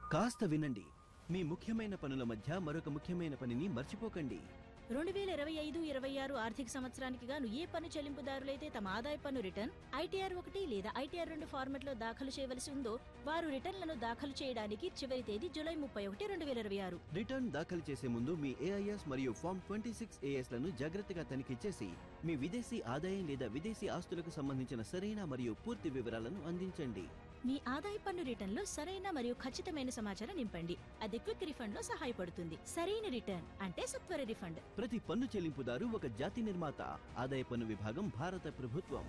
కాస్త వినండి మీ ముఖ్యమైన పనుల మధ్య మరొక ముఖ్యమైన పనిని మర్చిపోకండి రెండు వేల ఇరవై ఐదు ఇరవై ఆరు ఆర్థిక సంవత్సరానికి గాను ఏ పన్ను చెల్లింపుదారులైతే తమ ఆదాయ పన్ను రిటర్న్ ఐటీఆర్ ఒకటి లేదా ఐటీఆర్ రెండు ఫార్మెట్లో దాఖలు చేయవలసి ఉందో వారు రిటర్న్లను దాఖలు చేయడానికి చివరి తేదీ జూలై ముప్పై ఒకటి రెండు వేల ఇరవై ఆరు రిటర్న్ దాఖలు చేసే ముందు మీ ఏఐఎస్ మరియు ఫామ్ ట్వంటీ సిక్స్ లను జాగ్రత్తగా తనిఖీ చేసి మీ విదేశీ ఆదాయం లేదా విదేశీ ఆస్తులకు సంబంధించిన సరైన మరియు పూర్తి వివరాలను అందించండి మీ ఆదాయ పన్ను రిటర్న్లో సరైన మరియు ఖచ్చితమైన సమాచారం నింపండి అది క్విక్ రిఫండ్ లో సహాయపడుతుంది సరైన రిటర్న్ అంటే సత్వర రిఫండ్ ప్రతి పన్ను చెల్లింపుదారు ఒక జాతి నిర్మాత ఆదాయ పన్ను విభాగం భారత ప్రభుత్వం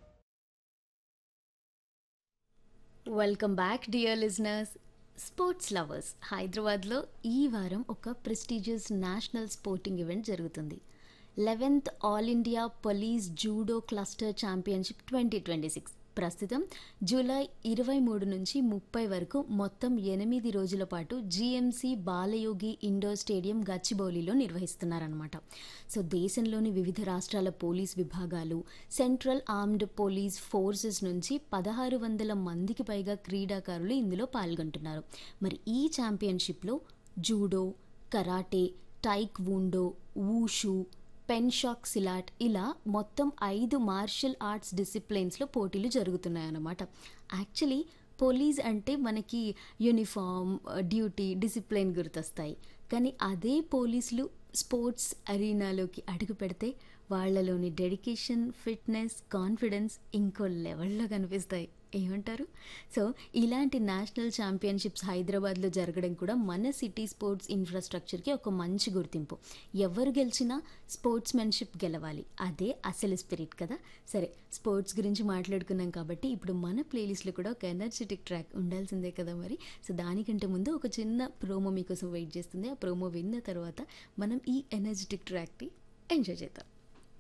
welcome back dear listeners sports lovers హైదరాబాద్లో ఈ వారం ఒక ప్రెస్టీజియస్ నేషనల్ స్పోర్టింగ్ ఈవెంట్ జరుగుతుంది eleventh all India police judo cluster championship twenty twenty six ప్రస్తుతం జూలై ఇరవై మూడు నుంచి ముప్పై వరకు మొత్తం ఎనిమిది రోజుల పాటు జీఎంసీ బాలయోగి ఇండోర్ స్టేడియం గచ్చిబౌలిలో నిర్వహిస్తున్నారనమాట సో దేశంలోని వివిధ రాష్ట్రాల పోలీస్ విభాగాలు సెంట్రల్ ఆర్మ్డ్ పోలీస్ ఫోర్సెస్ నుంచి పదహారు వందల మందికి పైగా క్రీడాకారులు ఇందులో పాల్గొంటున్నారు మరి ఈ ఛాంపియన్షిప్లో judo karate taekwondo wushu pencak silat ఇలా మొత్తం ఐదు మార్షల్ ఆర్ట్స్ డిసిప్లిన్స్లో పోటీలు జరుగుతున్నాయన్నమాట యాక్చువల్లీ పోలీస్ అంటే మనకి యూనిఫామ్ డ్యూటీ డిసిప్లిన్ గుర్తొస్తాయి కానీ అదే పోలీసులు స్పోర్ట్స్ అరీనాలోకి అడుగు పెడితే వాళ్ళలోని డెడికేషన్ ఫిట్నెస్ కాన్ఫిడెన్స్ ఇంకో లెవెల్లో కనిపిస్తాయి ఏమంటారు సో ఇలాంటి నేషనల్ ఛాంపియన్షిప్స్ హైదరాబాద్లో జరగడం కూడా మన సిటీ స్పోర్ట్స్ ఇన్ఫ్రాస్ట్రక్చర్కి ఒక మంచి గుర్తింపు ఎవరు గెలిచినా స్పోర్ట్స్మెన్షిప్ గెలవాలి అదే అసలు స్పిరిట్ కదా సరే స్పోర్ట్స్ గురించి మాట్లాడుకున్నాం కాబట్టి ఇప్పుడు మన ప్లేలిస్ట్లో కూడా ఒక ఎనర్జెటిక్ ట్రాక్ ఉండాల్సిందే కదా మరి సో దానికంటే ముందు ఒక చిన్న ప్రోమో మీకోసం వెయిట్ చేస్తుంది ఆ ప్రోమో విన్న తర్వాత మనం ఈ ఎనర్జెటిక్ ట్రాక్ని ఎంజాయ్ చేద్దాం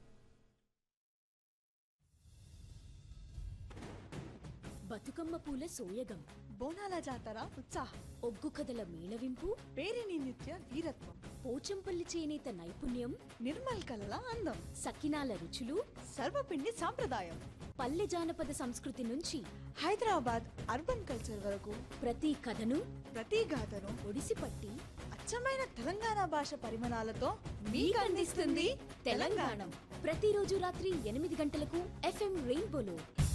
బతుకమ్మ పూల సోయగం బోనాల జాతర ఉత్సాహం ఒగ్గు కథల మేళవింపు పేరిని నిత్య వీరత్వం పోచంపల్లి చేనేత నైపుణ్యం నిర్మల్ కలల అందం సకినాల రుచులు సర్వపిండి సాంప్రదాయం పల్లె జానపద సంస్కృతి నుంచి హైదరాబాద్ అర్బన్ కల్చర్ వరకు ప్రతి కథను ప్రతి గాథను ఒడిసిపట్టి అచ్చమైన తెలంగాణ భాష పరిమాణాలతో మీకు అందిస్తుంది తెలంగాణ ప్రతిరోజు రాత్రి ఎనిమిది గంటలకు ఎఫ్ఎం రెయిన్బోలో